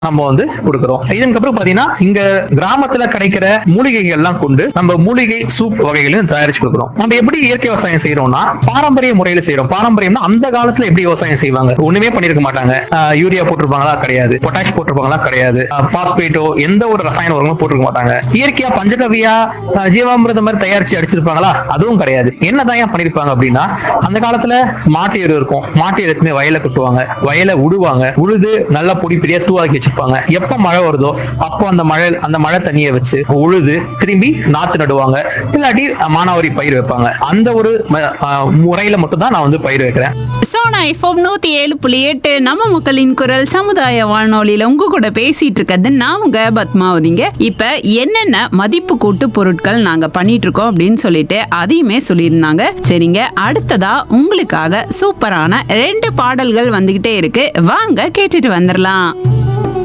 நம்ம வந்து கொடுக்கிறோம் இதுக்கப்புறம் பாத்தீங்கன்னா இங்க கிராமத்துல கிடைக்கிற மூலிகைகள் எல்லாம் கொண்டு நம்ம மூலிகை சூப் வகைகளையும் தயாரிச்சு கொடுக்குறோம் நம்ம எப்படி இயற்கை விவசாயம் செய்யறோம்னா பாரம்பரிய முறையில செய்யறோம் பாரம்பரியம்னா அந்த காலத்துல எப்படி விவசாயம் செய்வாங்க ஒண்ணுமே பண்ணிருக்க மாட்டாங்க ஆஹ் யூரியா போட்டிருப்பாங்களா கிடையாது பொட்டாஷ் போட்டிருப்பாங்களா கிடையாது பாஸ்பேட்டோ எந்த ஒரு ரசாயன உரங்களும் போட்டிருக்க மாட்டாங்க இயற்கையா பஞ்சகவியா ஆஹ் ஜீவாமிர்தம் மாதிரி தயாரிச்சு அடிச்சிருப்பாங்களா அதுவும் கிடையாது என்னதான் ஏன் பண்ணிருப்பாங்க அப்படின்னா அந்த காலத்துல மாட்டு எரு இருக்கும் மாட்டு எரு எடுத்துன்னு வயல கட்டுவாங்க வயலை உழுவாங்க உழுது நல்லா பொடி பெரிய தூவாக்கி வச்சிருப்பாங்க எப்ப மழை வருதோ அப்போ அந்த மழை அந்த மழை தண்ணியை வச்சு உழுது திரும்பி நாத்து நடுவாங்க இல்லாட்டி மானாவாரி பயிர் வைப்பாங்க அந்த ஒரு ம- ஆஹ் முறையில மட்டும் தான் நான் வந்து பயிர் வைக்கிறேன் சோனா எஃப்எம் நூத்தி ஏழு புள்ளி எட்டு நம்ம மக்களின் குரல் சமுதாய வானொலியில உங்க கூட பேசிட்டு இருக்கிறது நான் உங்க பத்மாவதிங்க இப்ப என்னென்ன மதிப்பு கூட்டு பொருட்கள் நாங்க பண்ணிட்டு இருக்கோம் அப்படின்னு சொல்லிட்டு அதையுமே சொல்லியிருந்தாங்க சரிங்க அடுத்ததா உங்களுக்காக சூப்பரான ரெண்டு பாடல்கள் வந்துகிட்டே இருக்கு வாங்க கேட்டுட்டு வந்துடலாம்